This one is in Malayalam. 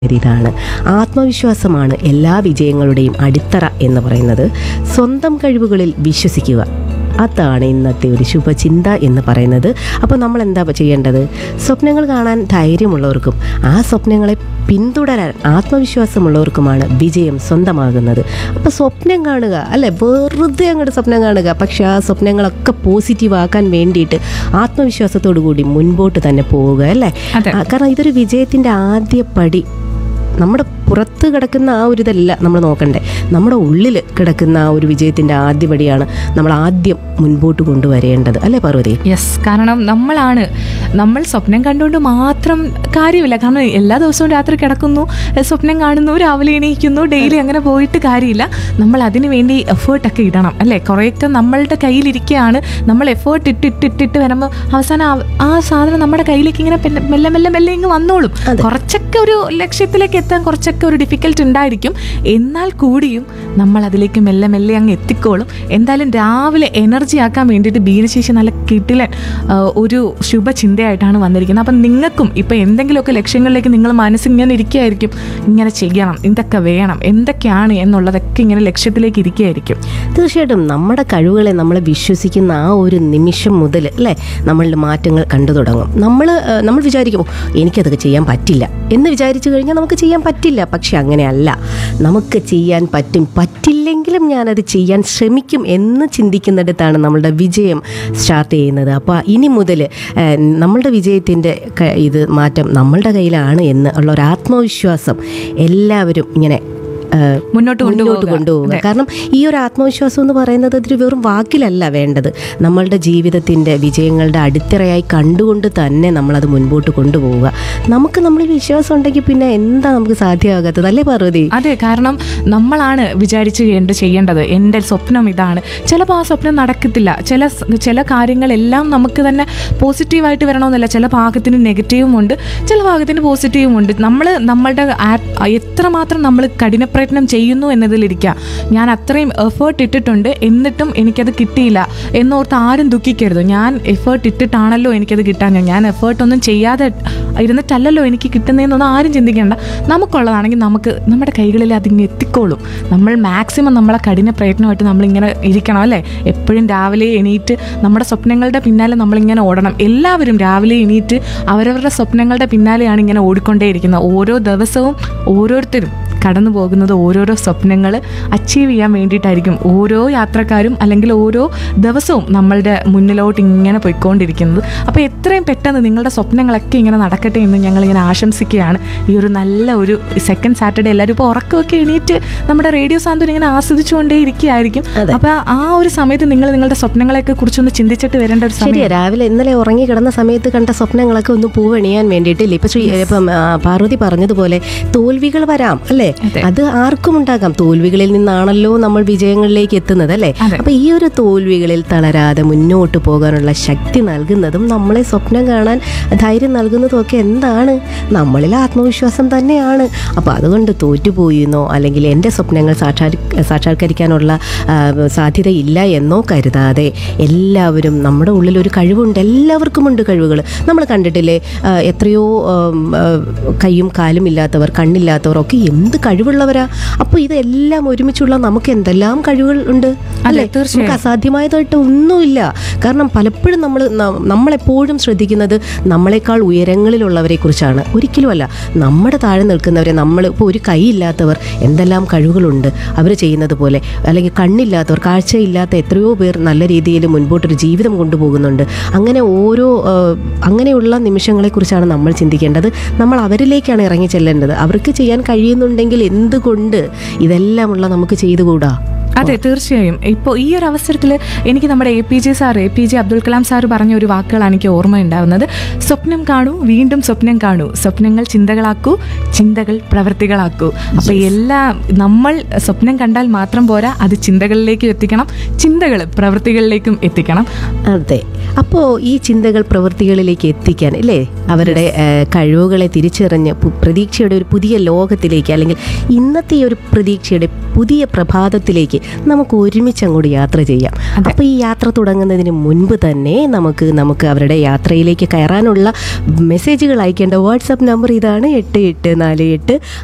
ഇതാണ് ആത്മവിശ്വാസമാണ് എല്ലാ വിജയങ്ങളുടെയും അടിത്തറ എന്ന് പറയുന്നത് സ്വന്തം കഴിവുകളിൽ വിശ്വസിക്കുക അതാണ് ഇന്നത്തെ ഒരു ശുഭചിന്ത എന്ന് പറയുന്നത് അപ്പോൾ നമ്മൾ എന്താ ചെയ്യേണ്ടത് സ്വപ്നങ്ങൾ കാണാൻ ധൈര്യമുള്ളവർക്കും ആ സ്വപ്നങ്ങളെ പിന്തുടരാൻ ആത്മവിശ്വാസമുള്ളവർക്കുമാണ് വിജയം സ്വന്തമാകുന്നത് അപ്പോൾ സ്വപ്നം കാണുക അല്ലെ വെറുതെ അങ്ങോട്ട് സ്വപ്നം കാണുക പക്ഷെ ആ സ്വപ്നങ്ങളൊക്കെ പോസിറ്റീവ് ആക്കാൻ വേണ്ടിയിട്ട് ആത്മവിശ്വാസത്തോടു കൂടി മുൻപോട്ട് തന്നെ പോവുക അല്ലേ അതെ. ആ, കാരണം ഇതൊരു വിജയത്തിൻ്റെ ആദ്യ പടി നമ്മുടെ പുറത്ത് കിടക്കുന്ന ആ ഒരു ഇതല്ല നമ്മൾ നോക്കണ്ടേ നമ്മുടെ ഉള്ളിൽ കിടക്കുന്ന ആ ഒരു വിജയത്തിൻ്റെ ആദ്യ പടിയാണ് നമ്മൾ ആദ്യം മുൻപോട്ട് കൊണ്ടുവരേണ്ടത് അല്ലേ പാർവതി യെസ് കാരണം നമ്മളാണ് നമ്മൾ സ്വപ്നം കണ്ടുകൊണ്ട് മാത്രം കാര്യമില്ല കാരണം എല്ലാ ദിവസവും രാത്രി കിടക്കുന്നു എഹ് സ്വപ്നം കാണുന്നു രാവിലെ എണീക്കുന്നു ഡെയിലി അങ്ങനെ പോയിട്ട് കാര്യമില്ല നമ്മൾ അതിനു വേണ്ടി എഫേർട്ടൊക്കെ ഇടണം അല്ലേ കുറേയൊക്കെ നമ്മളുടെ കയ്യിലിരിക്കുകയാണ് നമ്മൾ എഫേർട്ട് ഇട്ട് ഇട്ട് ഇട്ടിട്ട് വരുമ്പോൾ അവസാനം ആ- ആ സാധനം നമ്മുടെ കയ്യിലേക്ക് ഇങ്ങനെ പെല്ല- മെല്ലെ മെല്ലെ മെല്ലെ ഇങ്ങ് വന്നോളും കുറച്ചൊക്കെ ഒരു ലക്ഷ്യത്തിലേക്ക് എത്താൻ കുറച്ചൊക്കെ ഒരു ഡിഫിക്കൽട്ട് ഉണ്ടായിരിക്കും എന്നാൽ കൂടിയും നമ്മൾ അതിലേക്ക് മെല്ലെ മെല്ലെ അങ്ങ് എത്തിക്കോളും എന്തായാലും രാവിലെ എനർജി ആക്കാൻ വേണ്ടിയിട്ട് ബീനശേഷി നല്ല കിട്ടിലൻ ആ, ഒരു ശുഭചിന്തയായിട്ടാണ് വന്നിരിക്കുന്നത് അപ്പം നിങ്ങൾക്കും ഇപ്പം എന്തെങ്കിലുമൊക്കെ ലക്ഷ്യങ്ങളിലേക്ക് നിങ്ങൾ മനസ്സിങ്ങനെ ഇരിക്കുകയായിരിക്കും ഇങ്ങനെ ചെയ്യണം ഇതൊക്കെ വേണം എന്തൊക്കെയാണ് എന്നുള്ളതൊക്കെ ഇങ്ങനെ ലക്ഷ്യത്തിലേക്ക് ഇരിക്കുകയായിരിക്കും തീർച്ചയായിട്ടും നമ്മുടെ കഴിവുകളെ നമ്മൾ വിശ്വസിക്കുന്ന ആ ഒരു നിമിഷം മുതൽ അല്ലേ നമ്മളുടെ മാറ്റങ്ങൾ കണ്ടു തുടങ്ങും നമ്മൾ ആ, നമ്മൾ വിചാരിക്കും "ഓ, എനിക്കതൊക്കെ ചെയ്യാൻ പറ്റില്ല എന്ന് വിചാരിച്ചു കഴിഞ്ഞാൽ നമുക്ക് ചെയ്യാൻ പറ്റില്ല പക്ഷെ അങ്ങനെയല്ല നമുക്ക് ചെയ്യാൻ പറ്റും പറ്റില്ലെങ്കിലും ഞാനത് ചെയ്യാൻ ശ്രമിക്കും എന്ന് ചിന്തിക്കുന്നിടത്താണ് നമ്മളുടെ വിജയം സ്റ്റാർട്ട് ചെയ്യുന്നത് അപ്പോൾ ഇനി മുതൽ നമ്മളുടെ വിജയത്തിൻ്റെ ക- ഇത് മാറ്റം നമ്മളുടെ കയ്യിലാണ് എന്ന് ഉള്ള ഒരു ആത്മവിശ്വാസം എല്ലാവരും ഇങ്ങനെ ആ, മുന്നോട്ട് മുന്നോട്ട് കൊണ്ടുപോകുക കൊണ്ടുപോകുക കാരണം ഈ ഒരു ആത്മവിശ്വാസം എന്ന് പറയുന്നത് അതൊരു വെറും വാക്കിലല്ല വേണ്ടത് നമ്മളുടെ ജീവിതത്തിൻ്റെ വിജയങ്ങളുടെ അടിത്തറയായി കണ്ടുകൊണ്ട് തന്നെ നമ്മളത് മുൻപോട്ട് കൊണ്ടുപോവുക നമുക്ക് നമ്മളിൽ വിശ്വാസം ഉണ്ടെങ്കിൽ പിന്നെ എന്താ നമുക്ക് സാധ്യമാകാത്തത് അല്ലേ പാർവതി അതെ കാരണം നമ്മളാണ് വിചാരിച്ച് എൻ്റെ ചെയ്യേണ്ടത് എൻ്റെ സ്വപ്നം ഇതാണ് ചിലപ്പോൾ ആ സ്വപ്നം നടക്കത്തില്ല ചില സ്- ചില കാര്യങ്ങളെല്ലാം നമുക്ക് തന്നെ പോസിറ്റീവായിട്ട് വരണമെന്നില്ല ചില ഭാഗത്തിന് നെഗറ്റീവും ഉണ്ട് ചില ഭാഗത്തിന് പോസിറ്റീവും ഉണ്ട് നമ്മൾ നമ്മളുടെ ആ- എത്രമാത്രം നമ്മൾ കഠിനപ്രയത്നം ചെയ്യുന്നു എന്നതിലിരിക്കുക ഞാൻ അത്രയും എഫേർട്ട് ഇട്ടിട്ടുണ്ട് എന്നിട്ടും എനിക്കത് കിട്ടിയില്ല എന്നോർത്ത് ആരും ദുഃഖിക്കരുത് ഞാൻ എഫേർട്ട് ഇട്ടിട്ടാണല്ലോ എനിക്കത് കിട്ടാൻ ഞാൻ എഫേർട്ട് ഒന്നും ചെയ്യാതെ ഇരുന്നിട്ടല്ലല്ലോ എനിക്ക് കിട്ടുന്നതെന്നൊന്നും ആരും ചിന്തിക്കേണ്ട നമുക്കുള്ളതാണെങ്കിൽ നമുക്ക് നമ്മുടെ കൈകളിൽ അതിങ്ങനെ എത്തിക്കോളും നമ്മൾ മാക്സിമം നമ്മളെ കഠിന പ്രയത്നമായിട്ട് നമ്മളിങ്ങനെ ഇരിക്കണം അല്ലേ എപ്പോഴും രാവിലെ എണീറ്റ് നമ്മുടെ സ്വപ്നങ്ങളുടെ പിന്നാലെ നമ്മളിങ്ങനെ ഓടണം എല്ലാവരും രാവിലെ എണീറ്റ് അവരവരുടെ സ്വപ്നങ്ങളുടെ പിന്നാലെയാണ് ഇങ്ങനെ ഓടിക്കൊണ്ടേയിരിക്കുന്നത് ഓരോ ദിവസവും ഓരോരുത്തരും കടന്നു പോകുന്നത് ഓരോരോ സ്വപ്നങ്ങൾ അച്ചീവ് ചെയ്യാൻ വേണ്ടിയിട്ടായിരിക്കും ഓരോ യാത്രക്കാരും അല്ലെങ്കിൽ ഓരോ ദിവസവും നമ്മളുടെ മുന്നിലോട്ട് ഇങ്ങനെ പോയിക്കൊണ്ടിരിക്കുന്നത് അപ്പോൾ എത്രയും പെട്ടെന്ന് നിങ്ങളുടെ സ്വപ്നങ്ങളൊക്കെ ഇങ്ങനെ നടക്കട്ടെ എന്ന് ഞങ്ങളിങ്ങനെ ആശംസിക്കുകയാണ് ഈ ഒരു നല്ല ഒരു സെക്കൻഡ് സാറ്റർഡേ എല്ലാവരും ഇപ്പോൾ ഉറക്കമൊക്കെ എണീറ്റ് നമ്മുടെ റേഡിയോ സാന്ത്വനം ഇങ്ങനെ ആസ്വദിച്ചുകൊണ്ടേ ഇരിക്കുകയായിരിക്കും അതെ. അപ്പോൾ ആ ഒരു സമയത്ത് നിങ്ങൾ നിങ്ങളുടെ സ്വപ്നങ്ങളെയൊക്കെ കുറിച്ചൊന്ന് ചിന്തിച്ചിട്ട് വരേണ്ട ഒരു സമയം ശരിയാ രാവിലെ ഇന്നലെ ഉറങ്ങി കിടന്ന സമയത്ത് കണ്ട സ്വപ്നങ്ങളൊക്കെ ഒന്ന് പൂവണിയാൻ വേണ്ടിയിട്ടില്ല ഇപ്പൊ ശ്രീ ഇപ്പം ആ, പാർവതി പറഞ്ഞതുപോലെ തോൽവികൾ വരാം അല്ലേ അതെ. അത് ആർക്കും ഉണ്ടാകാം തോൽവികളിൽ നിന്നാണല്ലോ നമ്മൾ വിജയങ്ങളിലേക്ക് എത്തുന്നത് അല്ലേ അതെ. അപ്പൊ ഈ ഒരു തോൽവികളിൽ തളരാതെ മുന്നോട്ട് പോകാനുള്ള ശക്തി നൽകുന്നതും നമ്മളെ സ്വപ്നം കാണാൻ ധൈര്യം നൽകുന്നതും ഒക്കെ എന്താണ് നമ്മളിൽ ആത്മവിശ്വാസം തന്നെയാണ് അപ്പോൾ അതുകൊണ്ട് തോറ്റുപോയെന്നോ അല്ലെങ്കിൽ എൻ്റെ സ്വപ്നങ്ങൾ സാക്ഷാ സാക്ഷാത്കരിക്കാനുള്ള ആ, സാധ്യതയില്ല എന്നോ കരുതാതെ എല്ലാവരും നമ്മുടെ ഉള്ളിൽ ഒരു കഴിവുണ്ട് എല്ലാവർക്കുമുണ്ട് കഴിവുകൾ നമ്മൾ കണ്ടിട്ടില്ലേ ആ, എത്രയോ ആം, ആ, കൈയും കാലും ഇല്ലാത്തവർ കണ്ണില്ലാത്തവർ ഒക്കെ എന്ത് കഴിവുള്ളവരാ അപ്പോൾ ഇതെല്ലാം ഒരുമിച്ചുള്ള നമുക്ക് എന്തെല്ലാം കഴിവുകൾ ഉണ്ട് അല്ലേ തീർച്ചയായും. നമുക്ക് അസാധ്യമായതായിട്ട് ഒന്നുമില്ല കാരണം പലപ്പോഴും നമ്മൾ നമ്മളെപ്പോഴും ശ്രദ്ധിക്കുന്നത് നമ്മളെക്കാൾ ഉയരങ്ങളിലുള്ളവരെ കുറിച്ചാണ് ഒരിക്കലുമല്ല നമ്മുടെ താഴെ നിൽക്കുന്നവരെ നമ്മൾ ഇപ്പോൾ ഒരു കൈയില്ലാത്തവർ എന്തെല്ലാം കഴിവുകളുണ്ട് അവർ ചെയ്യുന്നത് പോലെ അല്ലെങ്കിൽ കണ്ണില്ലാത്തവർ കാഴ്ചയില്ലാത്ത എത്രയോ പേർ നല്ല രീതിയിൽ മുൻപോട്ടൊരു ജീവിതം കൊണ്ടുപോകുന്നുണ്ട് അങ്ങനെ ഓരോ ആ, അങ്ങനെയുള്ള നിമിഷങ്ങളെക്കുറിച്ചാണ് നമ്മൾ ചിന്തിക്കേണ്ടത് നമ്മൾ അവരിലേക്കാണ് ഇറങ്ങി ചെല്ലേണ്ടത് അവർക്ക് ചെയ്യാൻ കഴിയുന്നുണ്ടെങ്കിൽ എന്തുകൊണ്ട് ഇതെല്ലാമുള്ള നമുക്ക് ചെയ്തുകൂടാ അതെ തീർച്ചയായും ഇപ്പോൾ ഈ ഒരു അവസരത്തിൽ എനിക്ക് നമ്മുടെ A P J sir A P J Abdul Kalam sir പറഞ്ഞ ഒരു വാക്കുകളാണ് എനിക്ക് ഓർമ്മയുണ്ടാവുന്നത് സ്വപ്നം കാണൂ വീണ്ടും സ്വപ്നം കാണൂ സ്വപ്നങ്ങൾ ചിന്തകളാക്കൂ ചിന്തകൾ പ്രവൃത്തികളാക്കൂ അപ്പോൾ എല്ലാം നമ്മൾ സ്വപ്നം കണ്ടാൽ മാത്രം പോരാ അത് ചിന്തകളിലേക്ക് എത്തിക്കണം ചിന്തകൾ പ്രവൃത്തികളിലേക്കും എത്തിക്കണം അതെ അപ്പോൾ ഈ ചിന്തകൾ പ്രവൃത്തികളിലേക്ക് എത്തിക്കാൻ അല്ലേ അവരുടെ ആ, കഴിവുകളെ തിരിച്ചറിഞ്ഞ് പു- പ്രതീക്ഷയുടെ ഒരു പുതിയ ലോകത്തിലേക്ക് അല്ലെങ്കിൽ ഇന്നത്തെ ഈ ഒരു പ്രതീക്ഷയുടെ പുതിയ പ്രഭാതത്തിലേക്ക് നമുക്ക് ഒരുമിച്ച് അങ്ങോട്ട് യാത്ര ചെയ്യാം അപ്പോൾ ഈ യാത്ര തുടങ്ങുന്നതിന് മുൻപ് തന്നെ നമുക്ക് നമുക്ക് അവരുടെ യാത്രയിലേക്ക് കയറാനുള്ള മെസ്സേജുകൾ അയക്കേണ്ട വാട്സപ്പ് നമ്പർ ഇതാണ് എട്ട് എട്ട് നാല് എട്ട്